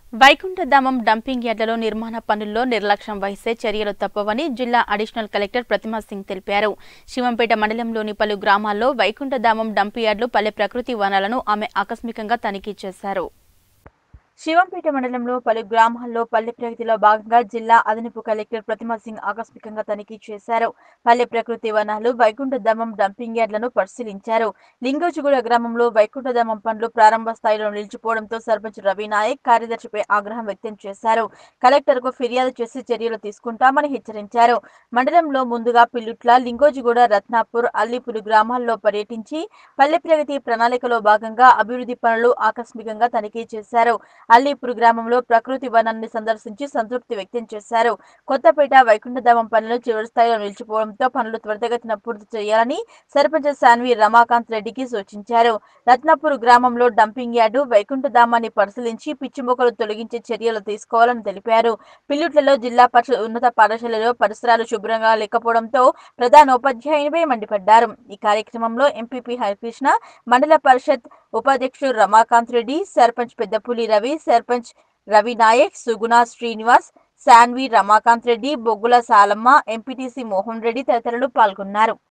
వైకుంఠధామం dumping యార్డులలో నిర్మాణ పనుల్లో నిర్లక్ష్యం వహిస్తే చర్యలు తప్పవని జిల్లా అడిషనల్ కలెక్టర్ ప్రతిమా సింగ్ తెలిపారు శివంపేట మండలంలోని పలు గ్రామాల్లో వైకుంఠధామం డంపింగ్ యార్డులు పల్లె ప్రకృతి వనాలను ఆమె ఆకస్మికంగా తనిఖీ చేశారు శివంపేట మండలంలో పలు గ్రామాల్లో పల్లె ప్రగతిలో భాగంగా జిల్లా అదనపు కలెక్టర్ ప్రతిమా సింగ్ ఆకస్మికంగా తనిఖీ చేశారు పల్లె ప్రకృతి వనాలు వైకుంఠధామం డంపింగ్ యార్డులను పరిశీలించారు లింగోజిగూడ గ్రామంలో వైకుంఠధామం పనులు ప్రారంభ స్థాయిలో నిలిచిపోవడంతో సర్పంచ్ రవి నాయక్ కార్యదర్శిపై ఆగ్రహం వ్యక్తం చేశారు కలెక్టర్ కు ఫిర్యాదు చేసి చర్యలు తీసుకుంటామని హెచ్చరించారు మండలంలో ముందుగా పిల్లుట్ల లింగోజిగూడ రత్నాపూర్ అల్లిపులు గ్రామాల్లో పర్యటించి పల్లె ప్రగతి ప్రణాళికలో భాగంగా అభివృద్ధి పనులు ఆకస్మికంగా తనిఖీ చేశారు అల్లీపూర్ గ్రామంలో ప్రకృతి వనాన్ని సందర్శించి సంతృప్తి వ్యక్తం చేశారు కొత్తపేట వైకుంఠధామం పనులు చివరి స్థాయిలో నిలిచిపోవడంతో పనులు త్వరితగతిన పూర్తి చేయాలని సర్పంచ్ సాన్వి రమాకాంత్ రెడ్డికి సూచించారు రత్నపూర్ గ్రామంలో డంపింగ్ యార్డు వైకుంఠధామాన్ని పరిశీలించి పిచ్చి మొక్కలు తొలగించే చర్యలు తీసుకోవాలని తెలిపారు పిల్లుట్లలో జిల్లా పరిషత్ ఉన్నత పాఠశాలలో పరిసరాలు శుభ్రంగా లేకపోవడంతో ప్రధానోపాధ్యాయునిపై మండిపడ్డారు ఈ కార్యక్రమంలో ఎంపీపీ హరికృష్ణ మండల పరిషత్ ఉపాధ్యక్షుడు రమాకాంత్ రెడ్డి సర్పంచ్ పెద్దపులి రవి సర్పంచ్ రవి నాయక్ సుగుణ శ్రీనివాస్ శాన్వి రమాకాంత్ రెడ్డి బొగ్గుల సాలమ్మ ఎంపీటీసీ మోహన్ రెడ్డి తదితరులు పాల్గొన్నారు